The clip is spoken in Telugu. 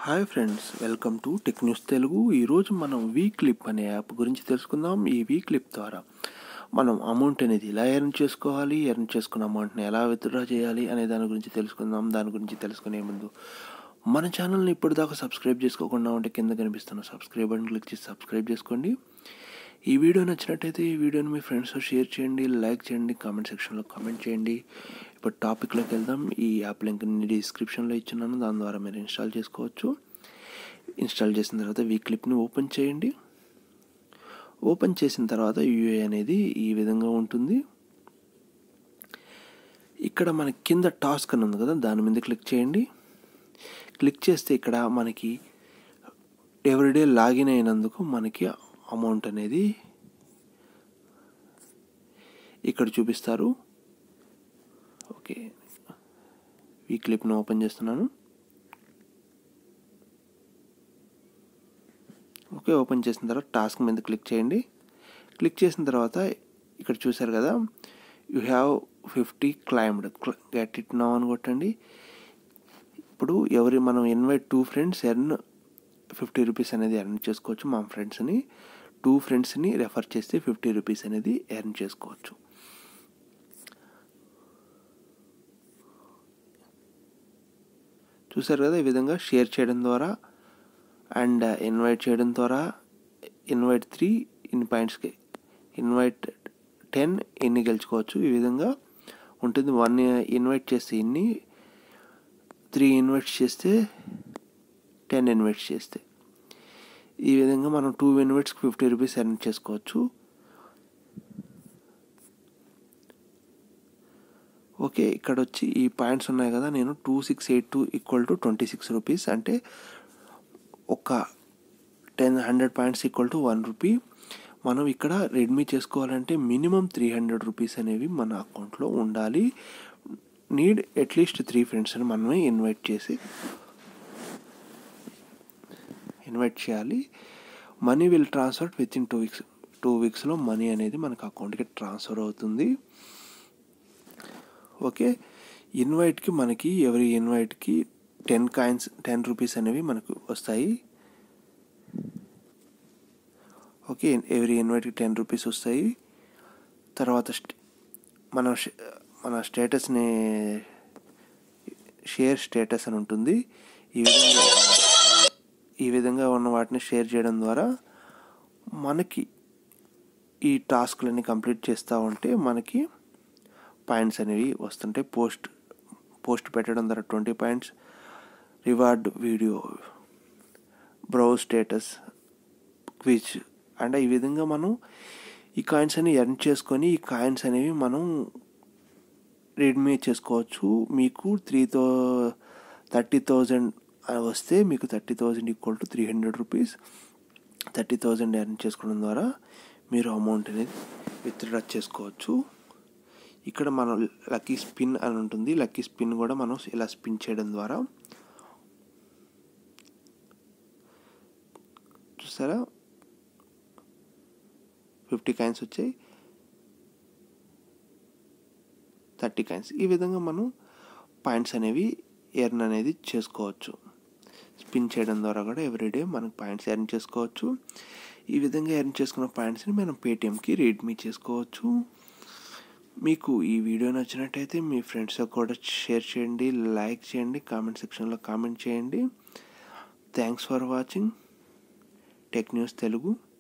hi friends welcome to tech news Telugu ఈరోజు మనం వీ క్లిప్ అనే యాప్ గురించి తెలుసుకుందాం ఈ వీ క్లిప్ ద్వారా మనం అమౌంట్ అనేది ఎలా ఎర్న్ చేసుకోవాలి ఎర్న్ చేసుకున్న అమౌంట్ని ఎలా విత్డ్రా చేయాలి అనే దాని గురించి తెలుసుకుందాం దాని గురించి తెలుసుకునే ముందు మన ఛానల్ని ఇప్పటిదాకా సబ్స్క్రైబ్ చేసుకోకుండా ఉంటే కింద కనిపిస్తున్న సబ్స్క్రైబ్ బటన్ క్లిక్ చేసి సబ్స్క్రైబ్ చేసుకోండి ఈ వీడియో నచ్చినట్టయితే ఈ వీడియోని మీ ఫ్రెండ్స్తో షేర్ చేయండి లైక్ చేయండి కామెంట్ సెక్షన్లో కామెంట్ చేయండి ఇప్పుడు టాపిక్లోకి వెళ్దాం ఈ యాప్ లింక్ డిస్క్రిప్షన్లో ఇచ్చున్నాను దాని ద్వారా మీరు ఇన్స్టాల్ చేసుకోవచ్చు ఇన్స్టాల్ చేసిన తర్వాత వీ క్లిప్ని ఓపెన్ చేయండి ఓపెన్ చేసిన తర్వాత యూఏ అనేది ఈ విధంగా ఉంటుంది ఇక్కడ మన కింద టాస్క్ అని ఉంది కదా దాని మీద క్లిక్ చేయండి క్లిక్ చేస్తే ఇక్కడ మనకి ఎవ్రీడే లాగిన్ అయినందుకు మనకి అమౌంట్ అనేది ఇక్కడ చూపిస్తారు ఓకే ఈ క్లిప్ను ఓపెన్ చేస్తున్నాను ఓకే ఓపెన్ చేసిన తర్వాత టాస్క్ మీద క్లిక్ చేయండి క్లిక్ చేసిన తర్వాత ఇక్కడ చూసారు కదా you have fifty claimed get it no అని కొట్టండి ఇప్పుడు ఎవరి మనం invite two friends earn fifty rupees అనేది ఎర్న్ చేసుకోవచ్చు మా ఫ్రెండ్స్ని టూ ఫ్రెండ్స్ని రెఫర్ చేస్తే ఫిఫ్టీ రూపీస్ అనేది ఎర్న్ చేసుకోవచ్చు చూసారు కదా ఈ విధంగా షేర్ చేయడం ద్వారా అండ్ ఇన్వైట్ చేయడం ద్వారా ఇన్వైట్ త్రీ ఇన్ పాయింట్స్కి ఇన్వైట్ టెన్ ఎన్ని గెలుచుకోవచ్చు ఈ విధంగా ఉంటుంది వన్ ఇన్వైట్ చేస్తే ఇన్ని త్రీ ఇన్వైట్ చేస్తే టెన్ ఇన్వైట్ చేస్తే ఈ విధంగా మనం టూ ఇన్వైట్స్కి ఫిఫ్టీ రూపీస్ ఎర్న్ చేసుకోవచ్చు ఓకే ఇక్కడ వచ్చి ఈ పాయింట్స్ ఉన్నాయి కదా నేను two six eight two equal to twenty six rupees అంటే ఒక ten hundred points equal to one rupee మనం ఇక్కడ రెడ్మీ చేసుకోవాలంటే మినిమం త్రీ హండ్రెడ్ రూపీస్ అనేవి మన అకౌంట్లో ఉండాలి నీడ్ అట్లీస్ట్ త్రీ ఫ్రెండ్స్ని మనమే ఇన్వైట్ చేసి ఇన్వైట్ చేయాలి money will transfer within two weeks two వీక్స్లో మనీ అనేది మనకు అకౌంట్కి ట్రాన్స్ఫర్ అవుతుంది ఓకే ఇన్వైట్కి మనకి ఎవరి ఇన్వైట్కి టెన్ కాయిన్స్ టెన్ రూపీస్ అనేవి మనకు వస్తాయి ఓకే ఎవరి ఇన్వైట్కి టెన్ రూపీస్ వస్తాయి తర్వాత మన మన స్టేటస్ని షేర్ స్టేటస్ అని ఉంటుంది ఈ విధంగా ఈ విధంగా ఉన్న వాటిని షేర్ చేయడం ద్వారా మనకి ఈ టాస్క్లన్నీ కంప్లీట్ చేస్తూ ఉంటే మనకి పాయింట్స్ అనేవి వస్తుంటాయి పోస్ట్ పోస్ట్ పెట్టడం ద్వారా twenty points reward video browse status quiz and ఈ విధంగా మనం ఈ కాయిన్స్ అనేవి ఎర్న్ చేసుకొని ఈ కాయిన్స్ అనేవి మనం రెడ్మీ చేసుకోవచ్చు మీకు త్రీ థౌ థర్టీ థౌజండ్ వస్తే మీకు thirty thousand equal to three hundred rupees thirty thousand earn చేసుకోవడం ద్వారా మీరు అమౌంట్ అనేది విత్డ్రా చేసుకోవచ్చు ఇక్కడ మనం లక్కీ స్పిన్ అని ఉంటుంది లక్కీ స్పిన్ కూడా మనం ఇలా స్పిన్ చేయడం ద్వారా చూసారా ఫిఫ్టీ కాయిన్స్ వచ్చాయి థర్టీ కాయిన్స్ ఈ విధంగా మనం పాయింట్స్ అనేవి ఎర్న్ అనేది చేసుకోవచ్చు స్పిన్ చేయడం ద్వారా కూడా ఎవ్రీడే మనకు పాయింట్స్ ఎర్న్ చేసుకోవచ్చు ఈ విధంగా ఎర్న్ చేసుకున్న పాయింట్స్ని మనం పేటిఎంకి రెడ్మీ చేసుకోవచ్చు మీకు ఈ వీడియో నచ్చినట్టయితే మీ ఫ్రెండ్స్తో కూడా షేర్ చేయండి లైక్ చేయండి కామెంట్ సెక్షన్లో కామెంట్ చేయండి thanks for watching tech news Telugu